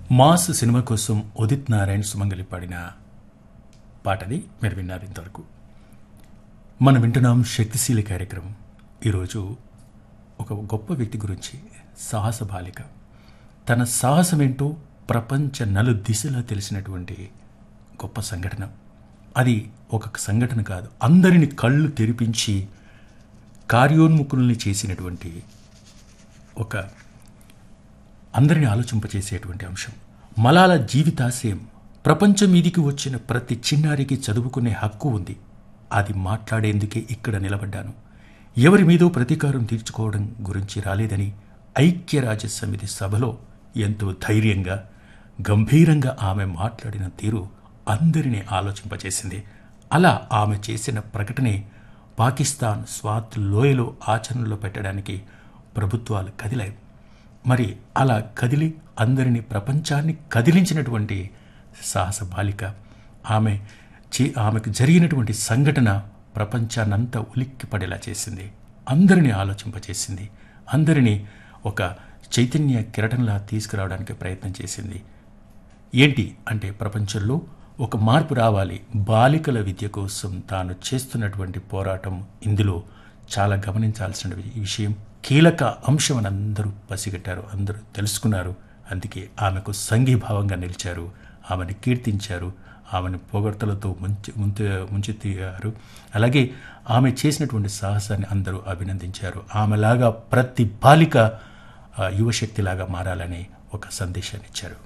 mass cinema కోసం ఉదిత్ నారాయణ్ సుమంగలి పాడిన పాటది మీరు విన్నారు ఇంతవరకు మనం వింటున్నాం శక్తిశీలి కార్యక్రమం ఈరోజు ఒక గొప్ప వ్యక్తి గురించి సాహస బాలిక తన సాహసమేంటో ప్రపంచ నలు దిశలా తెలిసినటువంటి గొప్ప సంఘటన అది ఒక సంఘటన కాదు అందరిని కళ్ళు తెరిపించి కార్యోన్ముఖుల్ని చేసినటువంటి ఒక అందరిని ఆలోచింపచేసేటువంటి అంశం మలాల జీవితాశయం ప్రపంచం మీదికి వచ్చిన ప్రతి చిన్నారికి చదువుకునే హక్కు ఉంది అది మాట్లాడేందుకే ఇక్కడ నిలబడ్డాను ఎవరి మీదో ప్రతీకారం తీర్చుకోవడం గురించి రాలేదని ఐక్యరాజ్య సమితి సభలో ఎంతో ధైర్యంగా గంభీరంగా ఆమె మాట్లాడిన తీరు అందరినీ ఆలోచింపచేసింది అలా ఆమె చేసిన ప్రకటనే పాకిస్తాన్ స్వాత్ లోయలో ఆచరణలో పెట్టడానికి ప్రభుత్వాలు కదిలాయి మరి అలా కదిలి అందరినీ ప్రపంచాన్ని కదిలించినటువంటి సాహస బాలిక ఆమె చే ఆమెకు జరిగినటువంటి సంఘటన ప్రపంచాన్నంతా ఉలిక్కి పడేలా చేసింది అందరినీ ఆలోచింపచేసింది అందరినీ ఒక చైతన్య కిరటంలా తీసుకురావడానికి ప్రయత్నం చేసింది ఏంటి అంటే ప్రపంచంలో ఒక మార్పు రావాలి బాలికల విద్య కోసం తాను చేస్తున్నటువంటి పోరాటం ఇందులో చాలా గమనించాల్సిన విషయం కీలక అంశం అని అందరూ పసిగట్టారు అందరూ తెలుసుకున్నారు అందుకే ఆమెకు సంఘీభావంగా నిలిచారు ఆమెను కీర్తించారు ఆమెను పొగడ్తలతో ముంచి ముంత ముంచెత్తారు అలాగే ఆమె చేసినటువంటి సాహసాన్ని అందరూ అభినందించారు ఆమెలాగా ప్రతి బాలిక యువశక్తిలాగా మారాలని ఒక సందేశాన్ని ఇచ్చారు